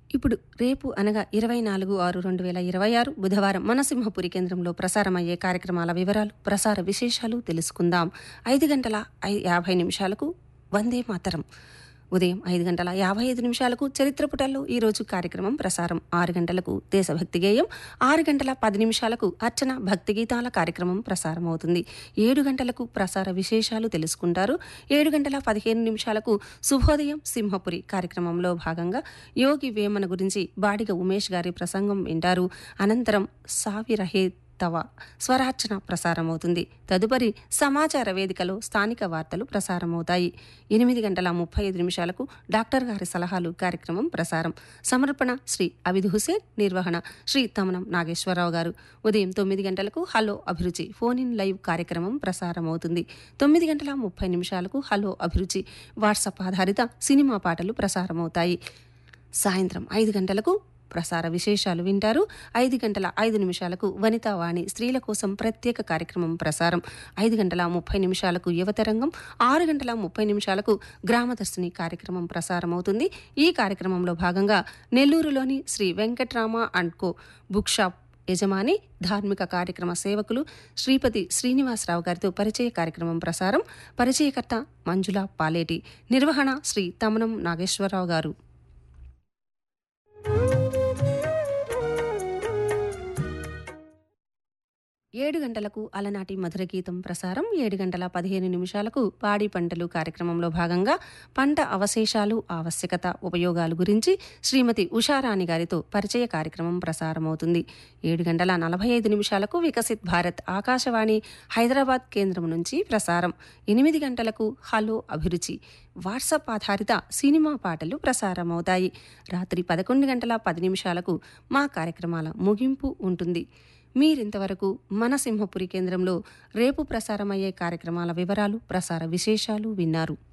ఇప్పుడు రేపు అనగా ఇరవై నాలుగు ఆరు రెండు వేల ఇరవై ఆరు బుధవారం మనసింహపురి కేంద్రంలో ప్రసారమయ్యే కార్యక్రమాల వివరాలు ప్రసార విశేషాలు తెలుసుకుందాం ఐదు గంటల ఐ- యాభై నిమిషాలకు వందే మాతరం ఉదయం ఐదు గంటల యాభై ఐదు నిమిషాలకు చరిత్ర పుటల్లో ఈరోజు కార్యక్రమం ప్రసారం ఆరు గంటలకు దేశభక్తి గేయం ఆరు గంటల పది నిమిషాలకు అర్చన భక్తి గీతాల కార్యక్రమం ప్రసారం అవుతుంది ఏడు గంటలకు ప్రసార విశేషాలు తెలుసుకుంటారు ఏడు గంటల పదిహేను నిమిషాలకు శుభోదయం సింహపురి కార్యక్రమంలో భాగంగా యోగి వేమన గురించి బాడిగ ఉమేష్ గారి ప్రసంగం వింటారు అనంతరం సావిరహే తవ స్వరార్చన ప్రసారమవుతుంది తదుపరి సమాచార వేదికలో స్థానిక వార్తలు ప్రసారమవుతాయి ఎనిమిది గంటల ముప్పై ఐదు నిమిషాలకు డాక్టర్ గారి సలహాలు కార్యక్రమం ప్రసారం సమర్పణ శ్రీ అబిద్ హుసేన్ నిర్వహణ శ్రీ తమనం నాగేశ్వరరావు గారు ఉదయం తొమ్మిది గంటలకు హలో అభిరుచి ఫోన్ ఇన్ లైవ్ కార్యక్రమం ప్రసారమవుతుంది తొమ్మిది గంటల ముప్పై నిమిషాలకు హలో అభిరుచి వాట్సాప్ ఆధారిత సినిమా పాటలు ప్రసారమవుతాయి సాయంత్రం ఐదు గంటలకు ప్రసార విశేషాలు వింటారు ఐదు గంటల ఐదు నిమిషాలకు వనితావాణి స్త్రీల కోసం ప్రత్యేక కార్యక్రమం ప్రసారం ఐదు గంటల ముప్పై నిమిషాలకు యువతరంగం ఆరు గంటల ముప్పై నిమిషాలకు గ్రామదర్శిని కార్యక్రమం ప్రసారమవుతుంది ఈ కార్యక్రమంలో భాగంగా నెల్లూరులోని Shri Venkatrama and co book shop యజమాని ధార్మిక కార్యక్రమ సేవకులు శ్రీపతి శ్రీనివాసరావు గారితో పరిచయ కార్యక్రమం ప్రసారం పరిచయకర్త మంజుల పాలేటి నిర్వహణ శ్రీ తమనం నాగేశ్వరరావు గారు ఏడు గంటలకు అలనాటి మధుర గీతం ప్రసారం ఏడు గంటల పదిహేను నిమిషాలకు పాడి పంటలు కార్యక్రమంలో భాగంగా పంట అవశేషాలు ఆవశ్యకత ఉపయోగాలు గురించి శ్రీమతి ఉషారాణి గారితో పరిచయ కార్యక్రమం ప్రసారమవుతుంది ఏడు గంటల నలభై ఐదు నిమిషాలకు వికసిత్ భారత్ ఆకాశవాణి హైదరాబాద్ కేంద్రం నుంచి ప్రసారం ఎనిమిది గంటలకు హలో అభిరుచి వాట్సాప్ ఆధారిత సినిమా పాటలు ప్రసారమవుతాయి రాత్రి పదకొండు గంటల పది నిమిషాలకు మా కార్యక్రమాల ముగింపు ఉంటుంది మీరింతవరకు మన సింహపురి కేంద్రంలో రేపు ప్రసారమయ్యే కార్యక్రమాల వివరాలు ప్రసార విశేషాలు విన్నారు